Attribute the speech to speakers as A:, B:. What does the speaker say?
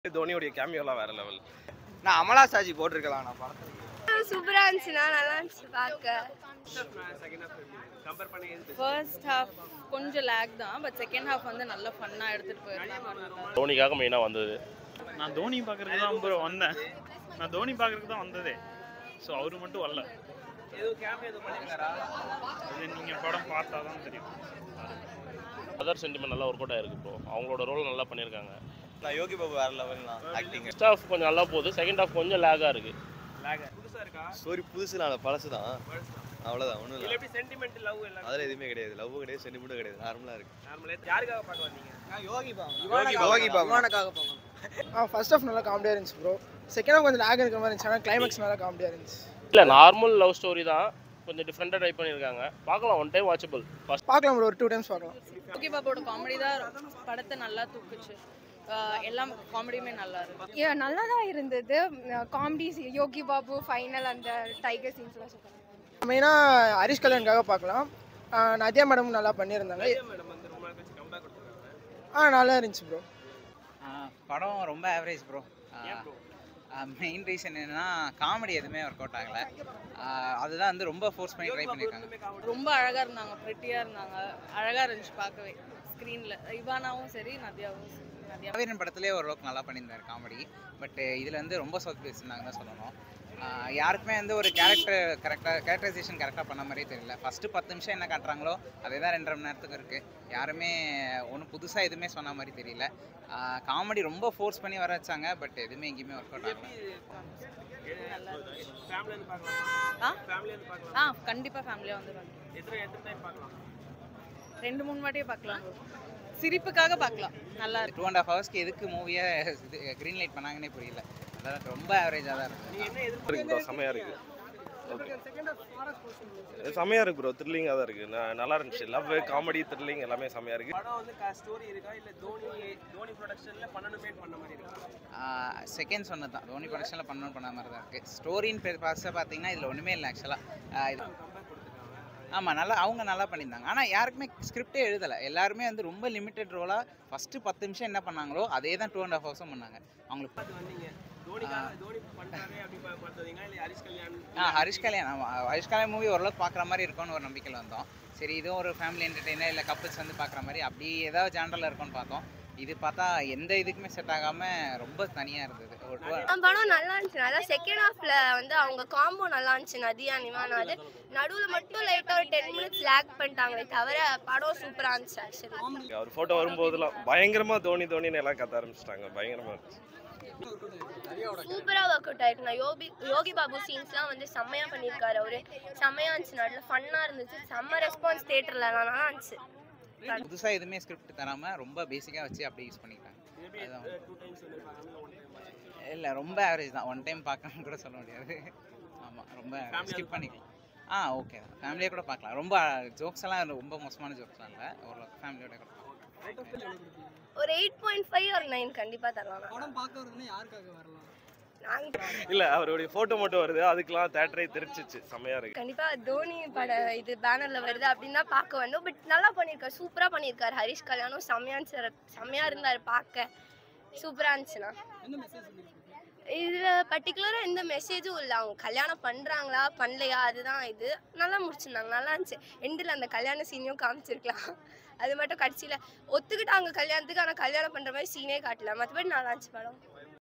A: தோனியோடைய கேமியோலாம் வேற லெவல்
B: நான் அமலா சாஜி போட்டிருக்கலாம் நான் படத்துக்கு
C: சூப்பரா இருந்துச்சுண்ணா நல்லா இருந்துச்சு பார்க்க
D: ஃபர்ஸ்ட் ஹாஃப் கொஞ்சம் லேக் தான் பட் செகண்ட் ஹாஃப் வந்து நல்ல ஃபன்னாக எடுத்துகிட்டு போயிருந்தாங்க
E: தோனிக்காக மெயினாக வந்தது
F: நான் தோனி பார்க்கறதுக்கு தான் ப்ரோ வந்தேன் நான் தோனி பார்க்கறதுக்கு தான் வந்ததே ஸோ அவரு மட்டும் வரல அது நீங்கள் படம் பார்த்தா தான் தெரியும்
E: அதர் சென்டிமெண்ட் நல்லா ஒர்க் அவுட் ஆயிருக்கு ப்ரோ அவங்களோட ரோல் நல்லா பண்ணியிருக்காங்க
B: நான் யோகி பாபு வேற லெவல் தான் ஆக்டிங்
E: ஃபர்ஸ்ட் ஹாஃப் கொஞ்சம் நல்லா போகுது செகண்ட் ஹாஃப் கொஞ்சம் லேகாக இருக்கு
B: ஸ்டோரி புதுசு நான் பழசு தான் அவ்வளோதான் ஒன்றும் இல்லை
A: எப்படி சென்டிமெண்ட் லவ் எல்லாம்
B: அதில் எதுவுமே கிடையாது லவ் கிடையாது சென்டிமெண்ட்டும் கிடையாது நார்மலாக இருக்கு
A: நார்மலே யாருக்காக பார்க்க வந்தீங்க
B: யோகி பாபு
G: ஆ ஃபர்ஸ்ட் ஆஃப் நல்லா காமெடியாக இருந்துச்சு ப்ரோ செகண்ட் ஆஃப் கொஞ்சம் லேக் இருக்கிற மாதிரி இருந்துச்சு ஆனால் கிளைமேக்ஸ் நல்லா காமெடியாக இருந்துச்சு
E: இல்லை நார்மல் லவ் ஸ்டோரி தான் கொஞ்சம் டிஃப்ரெண்ட்டாக ட்ரை பண்ணியிருக்காங்க பார்க்கலாம் ஒன் டைம் வாட்சபிள் ஃபர்ஸ்ட்
G: பார்க்கலாம் ப்ரோ ஒரு டூ டைம்ஸ் பார்க்கலாம்
D: ஓகே பாப்போட காமெடி தான் படத்தை நல்லா தூக்குச்சு ஆஹ் எல்லாம் காமெடியுமே நல்லா இருக்கு
C: Yeah, நல்லா தான் இருந்தது காமெடிஸ் யோகி பாபு ஃபைனல் அந்த டைகர் சீன்ஸ்லாம் சூப்பர்
G: மெயினாக ஹரிஷ் கல்யாணுக்காக பார்க்கலாம் ஆ, நதியா மேடம் நல்லா பண்ணியிருந்தாங்க
A: மேடம் வந்து ரொம்ப நாள் கழிச்சு கம்பேக் கொடுத்துருக்காங்க
G: ஆ நல்லா இருந்துச்சு ப்ரோ
H: படம் ரொம்ப ஆவரேஜ் ப்ரோ மெயின் ரீசன் என்னன்னா காமெடி எதுவுமே ஒர்க் அவுட் ஆகலை அதுதான் வந்து ரொம்ப ஃபோர்ஸ் பண்ணி ட்ரை பண்ணியிருக்காங்க
D: ரொம்ப அழகாக இருந்தாங்க ப்ரிட்டியாக இருந்தாங்க அழகாக இருந்துச்சு பார்க்கவே ஸ்க்ரீனில் இவானாவும் சரி நதியாவும் சரி நதியா
H: காவேரன் படத்துலேயே ஓரளவுக்கு நல்லா பண்ணியிருந்தார் காமெடி பட் இதில் வந்து ரொம்ப சொத்து பேசியிருந்தாங்க தான் சொல்லணும் ஆஹ் யாருக்குமே வந்து ஒரு கேரக்டர் கரெக்டாக கேரக்டரைசேஷன் கரெக்டாக பண்ண மாதிரியே தெரியல ஃபஸ்ட்டு பத்து நிமிஷம் என்ன காட்டுறாங்களோ அதே தான் ரெண்டரை மணி நேரத்துக்கு இருக்குது யாருமே ஒன்றும் புதுசாக எதுவுமே சொன்ன மாதிரி தெரியல காமெடி ரொம்ப ஃபோர்ஸ் பண்ணி வர வச்சாங்க பட் எதுவுமே எங்கேயுமே ஒர்க் அவுட் ஆகல
A: ஃபேமிலி வந்து பார்க்கலாம்
D: ஆ
A: ஃபேமிலி வந்து பார்க்கலாம்
D: ஆ கண்டிப்பாக ஃபேமிலியாக வந்துடுவாங்க
A: எத்தனை எத்தனை டைம் பார்க்கலாம்
D: ரெண்டு மூணு வாட்டியே பார்க்கலாம் சிரிப்புக்காக பார்க்கலாம் நல்லா இருக்கு
H: டூ அண்ட் ஹாஃப் ஹவர்ஸ்க்கு எதுக்கு மூவியை க்ரீன் லைட் பண்ணாங்கன்னே புரியல அதான் ரொம்ப ஆவரேஜாக தான் இருக்குது
A: என்ன
E: இருக்கு ப்ரோ செமையாக இருக்கு செமையாக இருக்கு ப்ரோ த்ரில்லிங்காக தான் இருக்கு ந- நல்லா இருந்துச்சு லவ் காமெடி த்ரில்லிங் எல்லாமே செமையாக இருக்கு
A: படம் வந்து ஸ்டோரி இருக்கா இல்ல தோனி தோனி ப்ரொடக்ஷன்ல பண்ணணுமே பண்ண மாதிரி இருக்கா
H: செகண்ட் சொன்னது தான் தோனி ப்ரொடக்ஷனில் பண்ணணும் பண்ண மாதிரி தான் இருக்குது ஸ்டோரின்னு பேர் பார்த்து பார்த்தீங்கன்னா இதில் ஒன்றுமே இல்லை ஆக்சுவலாக இது
A: கம்பேக் கொடுத்துருக்காங்க
H: ஆமாம் நல்லா அவங்க நல்லா பண்ணியிருந்தாங்க ஆனால் யாருக்குமே ஸ்கிரிப்டே எழுதலை எல்லாருமே வந்து ரொம்ப லிமிட்டட் ரோலாக ஃபஸ்ட்டு பத்து நிமிஷம் என்ன பண்ணாங்களோ அதே தான் டூ அண்ட் ஹாஃப் ஹவர்ஸும் பண்ணாங்க அவங்களுக்கு
A: பார்த்து வந்தீங்க தோனிக்காக தோனி பண்றாரே அப்படி பா- பார்த்தீங்களா இல்ல ஹரிஷ் கல்யாண்
H: ஆ ஹரிஷ் கல்யாண் ஆமாம் ஹரிஷ் கல்யாண் மூவி ஓரளவுக்கு பார்க்குற மாதிரி இருக்கும்னு ஒரு நம்பிக்கையில் வந்தோம் சரி இதுவும் ஒரு ஃபேமிலி என்டர்டெய்னர் இல்லை கப்புள்ஸ் வந்து பார்க்குற மாதிரி அப்படி ஏதாவது ஜாண்டரில் இருக்கும்னு பார்த்தோம் இது பார்த்தா எந்த இதுக்குமே செட் ஆகாமல் ரொம்ப தனியாக இருந்தது ஒரு two-
C: படம் நல்லா இருந்துச்சு அதான் செகண்ட் ஹாஃப்ல வந்து அவங்க காம்போ நல்லா இருந்துச்சு நதியா நிவானா அது நடுவுல மட்டும் லைட்டா ஒரு டென் மினிட்ஸ் லேக் பண்ணிட்டாங்களே தவிர படம் சூப்பரா இருந்துச்சு ஆக்சுவலி
E: அவர் ஃபோட்டோ வரும்போதெல்லாம் பயங்கரமா தோனி தோனின்னு எல்லாம் கத்த ஆரம்பிச்சிட்டாங்க பயங்கரமா இருந்துச்சு
C: சூப்பரா ஒர்க் அவுட் ஆயிருக்கு நான் யோகி யோகி பாபு சீன்ஸ்லாம் வந்து செம்மையா பண்ணியிருக்காரு அவரு செம்மையா இருந்துச்சு நல்ல ஃபன்னா இருந்துச்சு செம்ம ரெஸ்பான்ஸ் தியேட்டர்ல நல்லா இருந்துச்சு
H: புதுசாக எதுவுமே ஸ்கிரிப்ட் தராமல் ரொம்ப பேசிக்காக வச்சு அப்படியே யூஸ் பண்ணிக்கிட்டாங்க அதுதான்
A: டூ டைம்ஸ் வந்து பார்க்கலாம் ஒன் டைம்
H: இல்லை ரொம்ப ஆவரேஜ் தான் ஒன் டைம் பார்க்கணும்னு கூட சொல்ல முடியாது ஆமாம் ரொம்ப ஸ்கிப் பண்ணிக்கலாம் ஆ ஓகே தான் ஃபேமிலியாக கூட பார்க்கலாம் ரொம்ப ஜோக்ஸ் எல்லாம் ரொம்ப மோசமான ஜோக்ஸ்லாம் இல்லை ஓரளவுக்கு ஃபேமிலியோட கூட பார்க்கலாம்
C: ஒரு எயிட் பாயிண்ட் ஃபைவ் ஒரு நைன் கண்டிப்பா தருவாங்க
G: படம் பார்க்க வரதுன்னா யாருக்காக வரலாம்
C: நாங்க
E: இல்ல அவருடைய ஃபோட்டோ மட்டும் வருது அதுக்கெல்லாம் தேட்டரே தெரிச்சிச்சு செமையா இருக்கு
C: கண்டிப்பா தோனி பட இது பேனர்ல வருது அப்படின்னு தான் பார்க்க வந்தோம் பட் நல்லா பண்ணியிருக்காரு சூப்பரா பண்ணியிருக்காரு ஹரிஷ் கல்யாணம் செம்மையா இருந்துச்சு செம்மையா இருந்தாரு பார்க்க சூப்பரா இருந்துச்சுண்ணா இதுல பர்டிகுலரா எந்த மெசேஜும் இல்லை அவங்க கல்யாணம் பண்றாங்களா பண்ணலையா அதுதான் இது நல்லா முடிச்சிருந்தாங்க நல்லா இருந்துச்சு எண்டில் அந்த கல்யாண சீனையும் காமிச்சிருக்கலாம் அது மட்டும் கடைசியில ஒத்துக்கிட்டாங்க கல்யாணத்துக்கு ஆனா கல்யாணம் பண்ற மாதிரி சீனே காட்டல மற்றபடி நல்லா இருந்துச்சு படம்